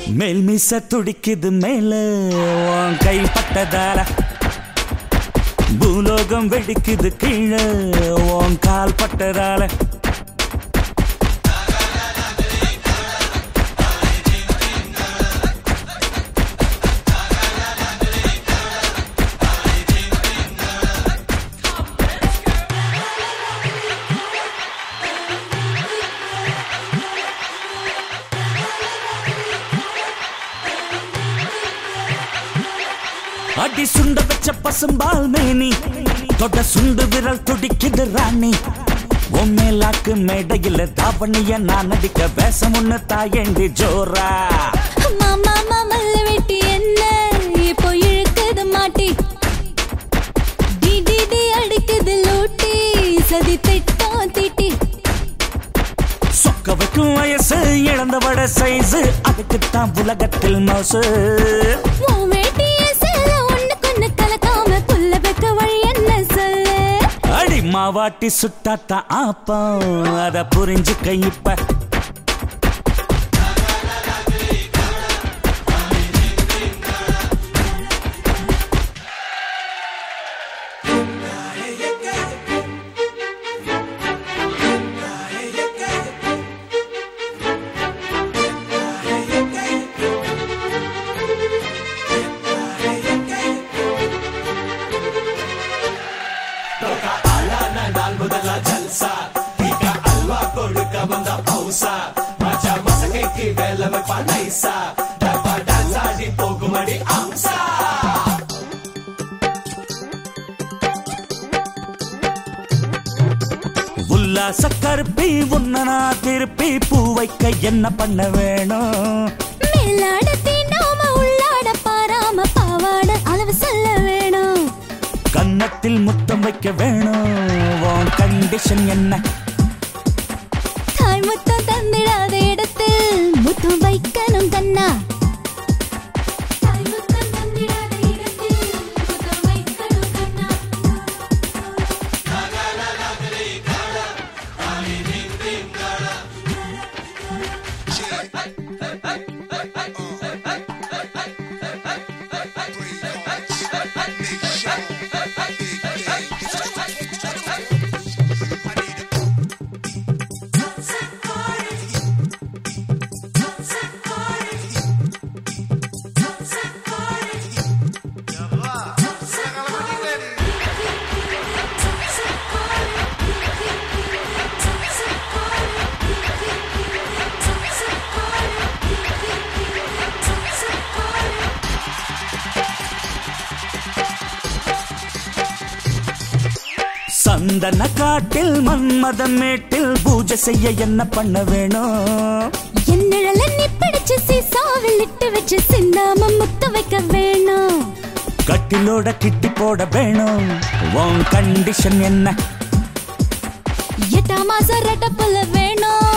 மேல் மீச துடிக்குது மேல உன் கை பட்டதால பூலோகம் வெடிக்குது கீழே உன் கால் பட்டதால அடி சுண்ட வச்ச பசும்பால் மேனி தொட சுண்டு விரல் துடிக்குது ராணி உண்மையிலாக்கு மேடையில் தாவணிய நான் நடிக்க வேஷம் ஒண்ணு தாயண்டி ஜோரா மாமா மாமல்ல வெட்டி என்ன இப்போ இழுக்குது மாட்டி டி டி டி அடிக்குது லூட்டி சதி திட்டம் திட்டி சொக்க வைக்கும் வயசு இழந்தவட சைஸ் அதுக்குத்தான் உலகத்தில் மோசு உன் வேட்டிய செல்ல ஒண்ணு கொண்டு கலக்காம புல்ல வைக்க வழி என்ன சொல்லு அடி மாவாட்டி சுட்டாத்தான் ஆப்பம் அத புரிஞ்சுக்க இப்ப உல்லாச கருப்பி உன்ன நான் திருப்பி பூ வைக்க என்ன பண்ண வேணும் மேலாட தீண்டாம உள்ளாட பாராம பாவாட அளவு சொல்ல வேணும் கன்னத்தில் முத்தம் வைக்க வேணும் உன் கண்டிஷன் என்ன தாய் முத்தம் தந்திடாத இடத்தில் முத்தம் வைக்கணும் கண்ணா தாய் முத்தம் தந்திடாத இடத்தில் முத்தம் வைக்கணும் கண்ணா சந்தன காட்டில் மன்மதம் மேட்டில் பூஜை செய்ய என்ன பண்ண வேணும் என் நிழல நீ பிடிச்சு சீசாவில் இட்டு வச்சு சிந்தாம முத்த வைக்க வேணும் கட்டிலோட கிட்டி போட வேணும் உன் கண்டிஷன் என்ன எட்டாம் மாசம் ரெட்ட புள்ள வேணும்